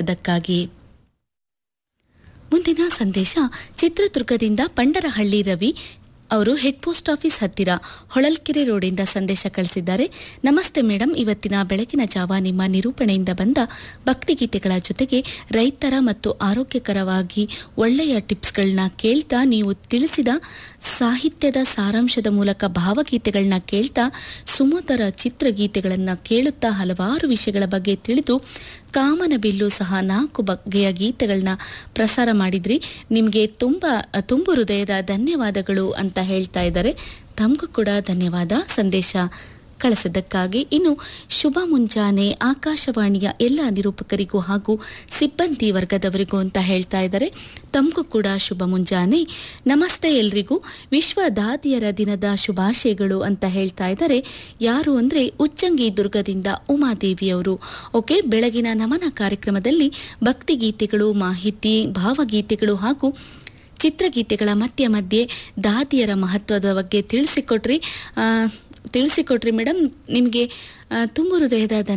ಕಳಿಸಿದ್ದಕ್ಕಾಗಿ ಮುಂದಿನ ಸಂದೇಶ ಚಿತ್ರದುರ್ಗದಿಂದ ಪಂಡರಹಳ್ಳಿ ರವಿ ಅವರು ಹೆಡ್ ಪೋಸ್ಟ್ ಆಫೀಸ್ ಹತ್ತಿರ ಹೊಳಲ್ಕೆರೆ ರೋಡಿಂದ ಸಂದೇಶ ಕಳಿಸಿದ್ದಾರೆ ನಮಸ್ತೆ ಮೇಡಮ್ ಇವತ್ತಿನ ಬೆಳಗಿನ ಜಾವ ನಿಮ್ಮ ನಿರೂಪಣೆಯಿಂದ ಬಂದ ಭಕ್ತಿಗೀತೆಗಳ ಜೊತೆಗೆ ರೈತರ ಮತ್ತು ಆರೋಗ್ಯಕರವಾಗಿ ಒಳ್ಳೆಯ ಟಿಪ್ಸ್ಗಳನ್ನ ಕೇಳ್ತಾ ನೀವು ತಿಳಿಸಿದ ಸಾಹಿತ್ಯದ ಸಾರಾಂಶದ ಮೂಲಕ ಭಾವಗೀತೆಗಳನ್ನ ಕೇಳ್ತಾ ಸುಮಧುರ ಚಿತ್ರಗೀತೆಗಳನ್ನು ಕೇಳುತ್ತಾ ಹಲವಾರು ವಿಷಯಗಳ ಬಗ್ಗೆ ತಿಳಿದು ಕಾಮನ ಬಿಲ್ಲು ಸಹ ನಾಲ್ಕು ಬಗೆಯ ಗೀತೆಗಳನ್ನ ಪ್ರಸಾರ ಮಾಡಿದ್ರಿ ನಿಮಗೆ ತುಂಬ ತುಂಬು ಹೃದಯದ ಧನ್ಯವಾದಗಳು ಅಂತ ಹೇಳ್ತಾ ಇದ್ದಾರೆ ತಮಗೂ ಕೂಡ ಧನ್ಯವಾದ ಸಂದೇಶ ಕಳಿಸಿದ್ದಕ್ಕಾಗಿ ಇನ್ನು ಶುಭ ಮುಂಜಾನೆ ಆಕಾಶವಾಣಿಯ ಎಲ್ಲ ನಿರೂಪಕರಿಗೂ ಹಾಗೂ ಸಿಬ್ಬಂದಿ ವರ್ಗದವರಿಗೂ ಅಂತ ಹೇಳ್ತಾ ಇದ್ದಾರೆ ತಮಗೂ ಕೂಡ ಶುಭ ಮುಂಜಾನೆ ನಮಸ್ತೆ ಎಲ್ರಿಗೂ ವಿಶ್ವ ದಾದಿಯರ ದಿನದ ಶುಭಾಶಯಗಳು ಅಂತ ಹೇಳ್ತಾ ಇದ್ದಾರೆ ಯಾರು ಅಂದರೆ ಉಚ್ಚಂಗಿ ದುರ್ಗದಿಂದ ಉಮಾದೇವಿಯವರು ಓಕೆ ಬೆಳಗಿನ ನಮನ ಕಾರ್ಯಕ್ರಮದಲ್ಲಿ ಭಕ್ತಿಗೀತೆಗಳು ಮಾಹಿತಿ ಭಾವಗೀತೆಗಳು ಹಾಗೂ ಚಿತ್ರಗೀತೆಗಳ ಮಧ್ಯ ಮಧ್ಯೆ ದಾದಿಯರ ಮಹತ್ವದ ಬಗ್ಗೆ ತಿಳಿಸಿಕೊಟ್ರಿ ಆ, ತಿಳಿಸಿಕೊಟ್ರಿ ಮೇಡಮ್ ನಿಮಗೆ ತುಂಬ ಹೃದಯದ